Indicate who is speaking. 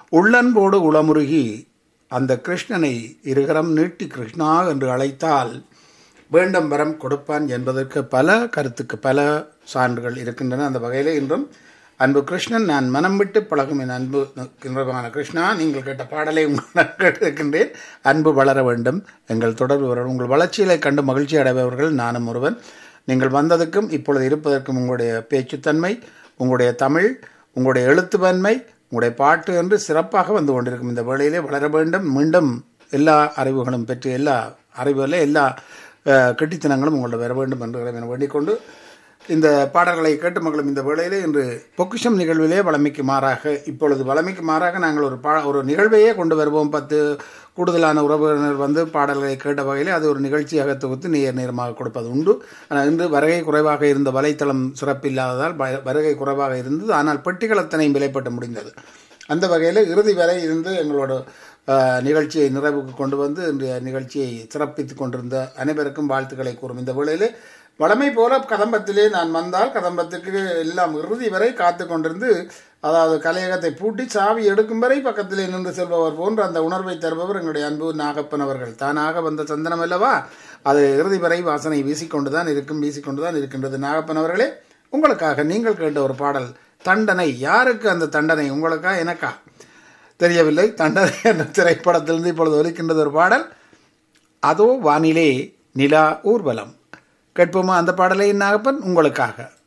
Speaker 1: உள்ளன்போடு உளமுருகி அந்த கிருஷ்ணனை இருகரம் நீட்டி கிருஷ்ணா என்று அழைத்தால் வேண்டும் வரம் கொடுப்பான் என்பதற்கு பல கருத்துக்கு பல சான்றுகள் இருக்கின்றன அந்த வகையில் இன்றும் அன்பு கிருஷ்ணன் நான் மனம் விட்டு பழகும் என் அன்பு கிருஷ்ணமான கிருஷ்ணா நீங்கள் கேட்ட பாடலை உங்கள் கேட்டிருக்கின்றேன் அன்பு வளர வேண்டும் எங்கள் தொடர்பு வர உங்கள் வளர்ச்சிகளை கண்டு மகிழ்ச்சி அடைபவர்கள் நானும் ஒருவன் நீங்கள் வந்ததுக்கும் இப்பொழுது இருப்பதற்கும் உங்களுடைய பேச்சுத்தன்மை உங்களுடைய தமிழ் உங்களுடைய எழுத்துவன்மை உங்களுடைய பாட்டு என்று சிறப்பாக வந்து கொண்டிருக்கும் இந்த வேளையிலே வளர வேண்டும் மீண்டும் எல்லா அறிவுகளும் பெற்று எல்லா அறிவுகளில் எல்லா அஹ், கெட்டித்தனங்களும் உங்கள்ட்ட வர வேண்டும் என்று இறைவனை வேண்டிக் கொண்டு இந்த பாடல்களை கேட்டு மகளும் இந்த வேளையிலே இன்று பொக்கிஷம் நிகழ்விலே வளமைக்கு மாறாக இப்பொழுது வளமைக்கு மாறாக நாங்கள் ஒரு பா ஒரு நிகழ்வையே கொண்டு வருவோம் பத்து கூடுதலான உறவினர் வந்து பாடல்களை கேட்ட வகையிலே அது ஒரு நிகழ்ச்சியாக தொகுத்து நேர் நேரமாக கொடுப்பது உண்டு ஆனால் இன்று வருகை குறைவாக இருந்த வலைத்தளம் சிறப்பில்லாததால் வ- வருகை குறைவாக இருந்தது ஆனால் பெட்டிகள் அத்தனையும் விலைப்பட்டு முடிந்தது அந்த வகையில் இறுதி வரை இருந்து எங்களோட அஹ், நிகழ்ச்சியை நிறைவுக்கு கொண்டு வந்து இன்றைய நிகழ்ச்சியை சிறப்பித்துக் கொண்டிருந்த அனைவருக்கும் வாழ்த்துக்களை கூறும் இந்த வேளையிலே வழமை போல கதம்பத்திலே நான் வந்தால் கதம்பத்துக்கு எல்லாம் இறுதி வரை காத்து கொண்டிருந்து அதாவது கலையகத்தை பூட்டி சாவி எடுக்கும் வரை பக்கத்திலே நின்று செல்பவர் போன்ற அந்த உணர்வை தருபவர் எங்களுடைய அன்பு நாகப்பன் அவர்கள் தானாக வந்த சந்தனம் அல்லவா அது இறுதி வரை வாசனை வீசிக்கொண்டு தான் இருக்கும் வீசிக்கொண்டு தான் இருக்கின்றது நாகப்பன் அவர்களே உங்களுக்காக நீங்கள் கேட்ட ஒரு பாடல் தண்டனை யாருக்கு அந்த தண்டனை உங்களுக்கா எனக்கா தெரியவில்லை தண்டனை என்ற திரைப்படத்திலிருந்து இப்பொழுது ஒலிக்கின்றது ஒரு பாடல் அதோ வானிலே நிலா ஊர்வலம் கேட்போமா அந்த பாடலை நாகப்பன் உங்களுக்காக